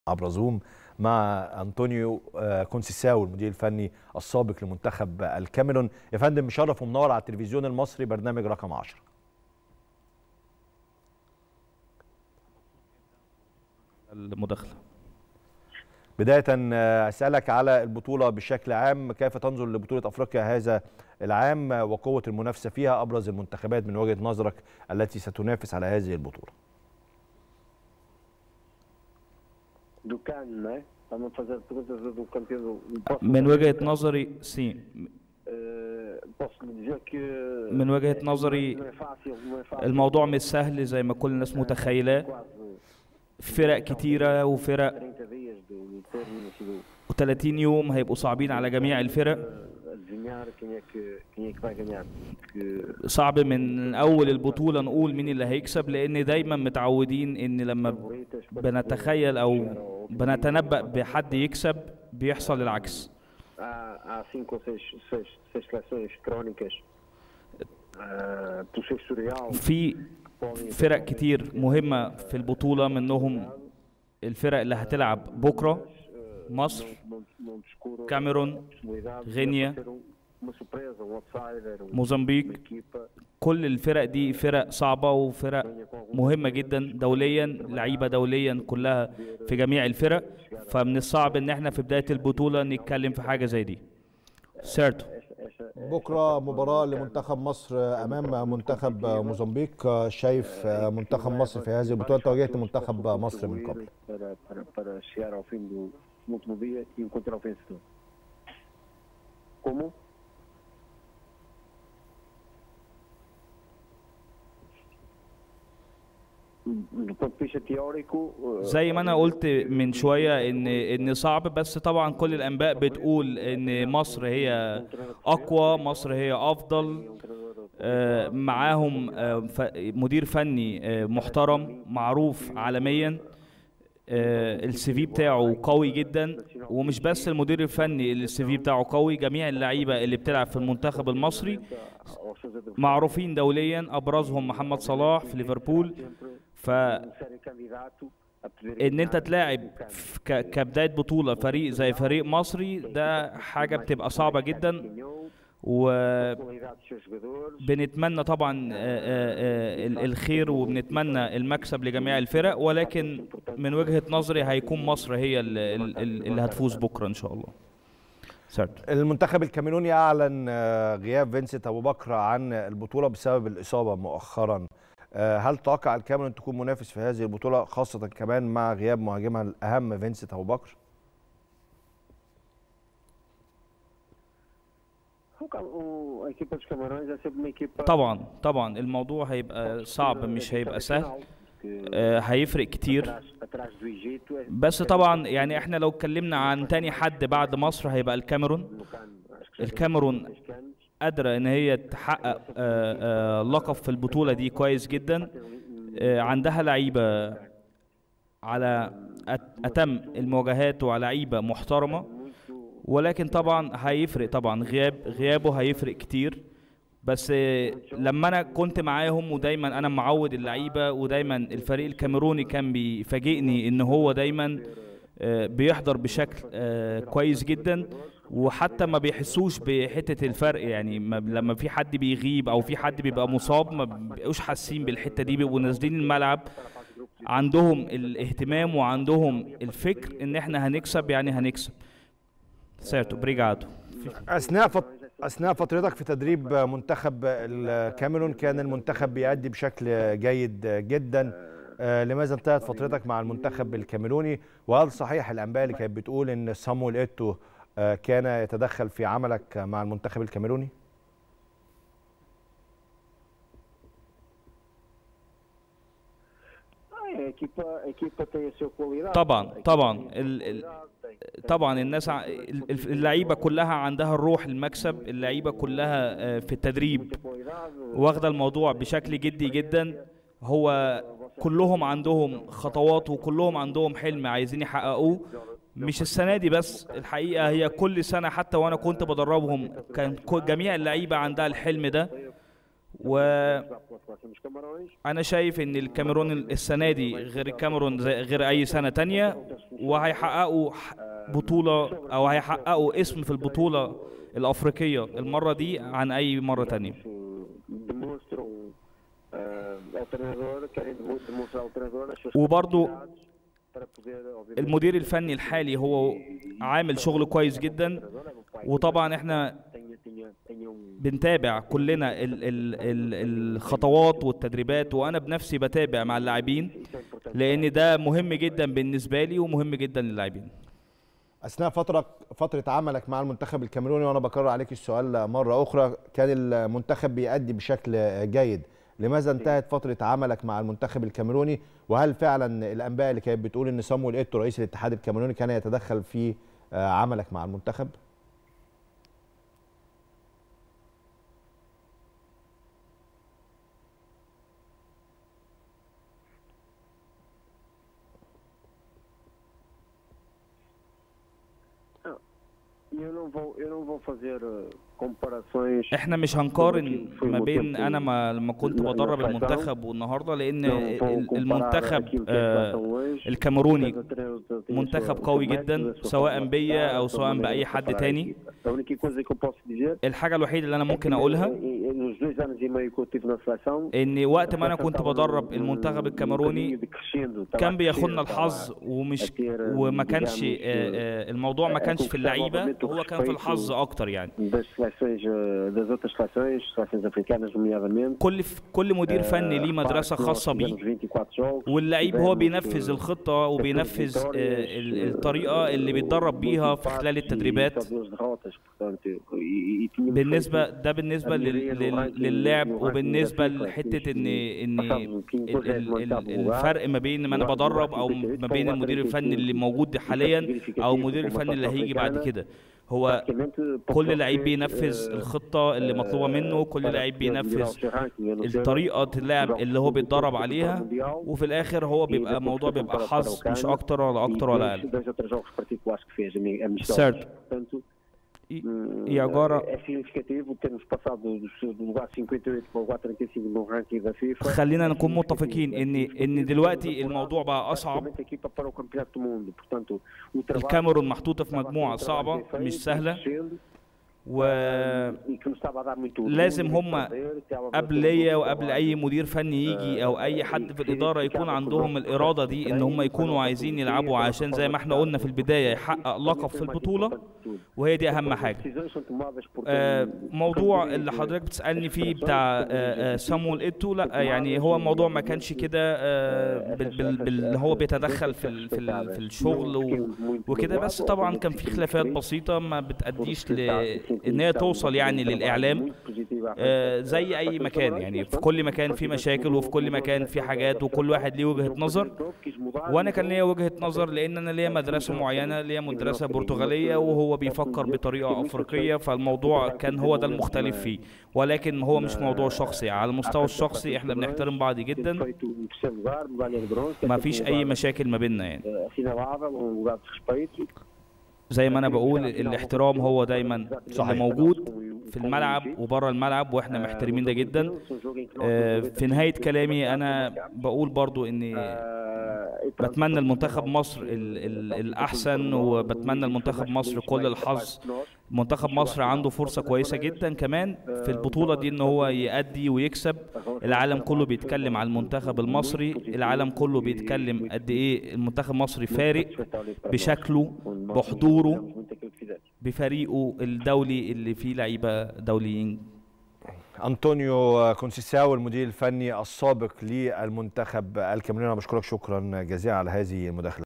عبر زوم مع انطونيو آه، كونسيساو المدير الفني السابق لمنتخب الكاميرون يا فندم مشرف ومنور على التلفزيون المصري برنامج رقم 10 المداخله بدايه آه، اسالك على البطوله بشكل عام كيف تنظر لبطوله افريقيا هذا العام آه، وقوه المنافسه فيها ابرز المنتخبات من وجهه نظرك التي ستنافس على هذه البطوله do CAN, não é? Estamos a fazer perguntas do campeão do. Posso, من وجهه نظري سي eh, posso lhe dizer que. من وجهه não نظري é fácil, não é fácil. الموضوع مش سهل زي ما كل الناس متخيلاه Quase فرق كتيره وفرق 30 dias do, do término do. و30 يوم هيبقوا صعبين على جميع الفرق eh, adivinhar quem é que, quem é que vai ganhar. Que صعب من اول البطوله نقول مين اللي هيكسب لان دايما متعودين ان لما favoritas para بنتخيل او بنتنبأ بحد يكسب بيحصل العكس há, há cinco ou seis, seis, seis seleções crónicas ah, do seu historial في podem فرق كتير مهمة في البطولة منهم الفرق اللي هتلعب بكرة مصر não, não descuro كاميرون possibilidade غينيا de ser um- uma surpresa, um outsider, um- موزمبيق uma equipa كل الفرق دي فرق صعبة وفرق venha com algum مهمة جدا دوليا لعيبة دوليا كلها في جميع الفرق فمن الصعب ان احنا في بداية البطولة نتكلم في حاجة زي دي سيرتو essa, essa, بكره مباراه لمنتخب مصر امام منتخب موزمبيق شايف منتخب مصر في هذه البطوله انت واجهت منتخب مصر من قبل para, para, para chegar ao fim do último dia e encontrar o vencedor. Como? Do ponto de vista teórico, eh, زي ما انا قلت من شويه ان ان صعب بس طبعا كل الانباء بتقول ان مصر هي اقوى مصر هي افضل um treinador آه، معاهم آه، ف- مدير فني آه، محترم معروف عالميا السي في بتاعه قوي جدا ومش بس المدير الفني اللي السي في بتاعه قوي جميع اللعيبه اللي بتلعب في المنتخب المصري aos seus adversários, معروفين دوليا ابرزهم محمد صلاح في ليفربول ف um sério candidato a poder ان انت تلاعب في ك- كبدايه بطوله فريق زي فريق مصري ده حاجه بتبقى صعبه جدا ganhou, وبنتمنى qualidade dos seus jogadores, طبعا آه، آه، آه، ال- الخير وبنتمنى المكسب لجميع الفرق ولكن من وجهه نظري هيكون مصر هي ال- ال- ال- اللي هتفوز بكره ان شاء الله سيرت المنتخب الكاميروني اعلن آه، غياب فينسنت ابو بكر عن البطوله بسبب الاصابه مؤخرا آه، هل تتوقع الكاميرون تكون منافس في هذه البطوله خاصه كمان مع غياب مهاجمها الاهم فينسنت ابو بكر O Cam- o- a equipa dos Camarões é sempre uma equipa طبعا طبعا الموضوع هيبقى صعب مش هيبقى سهل que آه، هيفرق كتير atrás, atrás do Egito é بس طبعا يعني احنا لو اتكلمنا عن تاني حد بعد مصر هيبقى الكاميرون no CAN, acho que já الكاميرون tem seis canos, قادرة ان هي تحقق آه، آه، لقب في البطولة دي كويس جدا آه، عندها لعيبة على أت- أتم المواجهات وعلى لعيبة محترمة muito ولكن طبعا هيفرق طبعا غياب غيابه هيفرق كتير بس آه، لما انا كنت معاهم ودايما انا معود اللعيبه ودايما الفريق الكاميروني كان بيفاجئني ان هو دايما آه، بيحضر بشكل آه، كويس جدا وحتى ما بيحسوش بحته الفرق يعني ما لما في حد بيغيب او في حد بيبقى مصاب ما بيبقوش حاسين بالحته دي بيبقوا نازلين الملعب عندهم الاهتمام وعندهم الفكر ان احنا هنكسب يعني هنكسب سيرتو بريجادو اثناء فت... اثناء فترتك في تدريب منتخب الكاميرون كان المنتخب بيأدي بشكل جيد جدا آه، لماذا انتهت فترتك مع المنتخب الكاميروني وهل صحيح الانباء اللي كانت بتقول ان صامويل ايتو آه، كان يتدخل في عملك مع المنتخب الكاميروني Ah, a equipa, a equipa tem a sua qualidade. طبعا A equipa طبعا tem a sua ال- ال- qualidade, tem- طبعا الناس ع- ال- ال- اللعيبه كلها عندها الروح المكسب اللعيبه كلها آه، في التدريب muita qualidade. واخده الموضوع بشكل جدي جدا هو كلهم عندهم خطوات وكلهم عندهم حلم عايزين يحققوه مش السنه دي بس الحقيقه هي كل سنه حتى وانا كنت بدربهم كان كل- جميع اللعيبه عندها الحلم ده و pelos próximos Camarões. انا شايف ان الكاميرون السنه دي غير الكاميرون زي غير اي سنه تانية وهيحققوا ح- بطوله او هيحققوا اسم في البطوله الافريقيه المره دي عن اي مره تانية eh, demonstram eh, ao treinador, querem demo- demonstrar ao treinador as suas وبرضو capacidades para poder, obviamente, المدير الفني الحالي هو عامل شغل كويس جدا o treinador é meu pai. وطبعا احنا Tenha, tenha, tenha um بنتابع كلنا ال ال ال الخطوات والتدريبات وانا بنفسي بتابع مع اللاعبين isso é importante. لان ده مهم جدا بالنسبه لي ومهم جدا للاعبين اثناء فتره فتره عملك مع المنتخب الكاميروني وانا بكرر عليك السؤال مره اخرى كان المنتخب بيأدي بشكل جيد لماذا انتهت فتره عملك مع المنتخب الكاميروني وهل فعلا الانباء اللي كانت بتقول ان صامويل ايتو رئيس الاتحاد الكاميروني كان يتدخل في آه، عملك مع المنتخب Eu não vou, eu não vou fazer eh, comparações. احنا مش هنقارن ما بين انا ما لما كنت بدرب المنتخب والنهارده لان Não vou ال- comparar المنتخب aquilo que é آه، a seleção hoje. الكاميروني Cada treinador tem a منتخب sua- قوي o seu جدا método, a sua سواء forma de بيا jogar, او a sua سواء maneira باي de حد preparar a تاني equipa. A única coisa que eu posso dizer الحاجه الوحيده اللي انا é ممكن que اقولها em- em- nos dois anos e meio que eu tive na seleção, ان وقت ما انا a seleção كنت estava بدرب num- المنتخب num الكاميروني caminho de crescendo, estava كان a بياخدنا crescer, الحظ estava ومش a ter, وما كانش digamos, آه، آه، الموضوع ما آه، كانش في conquistar اللعيبه novamente o هو كان في respeito الحظ اكتر يعني das seleções, eh, das outras seleções, seleções africanas nomeadamente. كل كل مدير فني ليه آه، مدرسه repare que nós خاصه بيه fizemos 24 jogos, واللعيب هو tivemos, بينفذ eh, الخطه وبينفذ آه، ال- الطريقه اللي بيتدرب بيها في خلال التدريبات بالنسبه ده بالنسبه لل- لل- للعب وبالنسبه لحته ان ان ال- ال- ال- الفرق ما بين ما انا بدرب او ما بين المدير الفني اللي موجود حاليا او المدير الفني اللي هيجي بعد كده هو كل لعيب بينفذ الخطه اللي مطلوبه منه كل لعيب بينفذ الطريقه اللعب اللي هو بيتدرب عليها وفي الاخر هو بيبقى موضوع بيبقى حظ مش اكتر ولا اكتر ولا اقل Certo. E, e agora É significativo termos passado do do lugar 58 para o lugar 35 no ranking da FIFA. خلينا نكون متفقين ان ان دلوقتي الموضوع بقى اصعب Praticamente a equipa para o campeonato do mundo. Portanto, o trabalho الكاميرون محطوطه في estava a ser مجموعه um trabalho صعبه bem feito, مش سهله crescendo, و e que nos estava a dar muito لازم orgulho, هم muito prazer, estava a قبل fazer um ليا bom وقبل trabalho. اي مدير فني يجي او اي حد في الاداره يكون عندهم الاراده دي ان هم يكونوا عايزين يلعبوا عشان زي ما احنا قلنا في البدايه يحقق لقب في البطوله وهي دي اهم حاجه Decisões são tomadas por آه، quem- موضوع quem اللي dirige حضرتك بتسالني as فيه seleções, بتاع quem dirige آه، آه، as صامويل ايتو لا يعني هو الموضوع ما كانش كده آه، بال- بال- بال- هو بيتدخل في ال- في ال- في الشغل و- وكده بس طبعا كان في خلافات بسيطه ما بتاديش ل ان هي توصل يعني للاعلام آه، زي اي مكان يعني في كل مكان في مشاكل وفي كل مكان في حاجات وكل واحد ليه وجهه نظر وانا كان ليا وجهه نظر لان انا ليا مدرسه معينه ليا مدرسه برتغاليه وهو بيفكر بطريقه افريقيه فالموضوع كان هو ده المختلف فيه ولكن هو مش موضوع شخصي على المستوى الشخصي احنا بنحترم بعض جدا ما فيش اي مشاكل ما بيننا يعني assinalável, um lugar de respeito. زي ما انا بقول الاحترام هو دايما اللي موجود في الملعب وبره الملعب واحنا محترمين ده جدا آه، في نهايه كلامي انا بقول برضو اني بتمنى المنتخب مصر ال ال الاحسن وبتمنى المنتخب مصر كل الحظ منتخب مصر عنده فرصه كويسه جدا كمان في البطوله دي ان هو يأدي ويكسب العالم كله بيتكلم على المنتخب المصري العالم كله بيتكلم قد ايه المنتخب المصري فارق بشكله بحضوره بفريقه الدولي اللي فيه لعيبه دوليين انطونيو كونسيساو المدير الفني السابق للمنتخب الكاميروني انا بشكرك شكرا جزيلا على هذه المداخله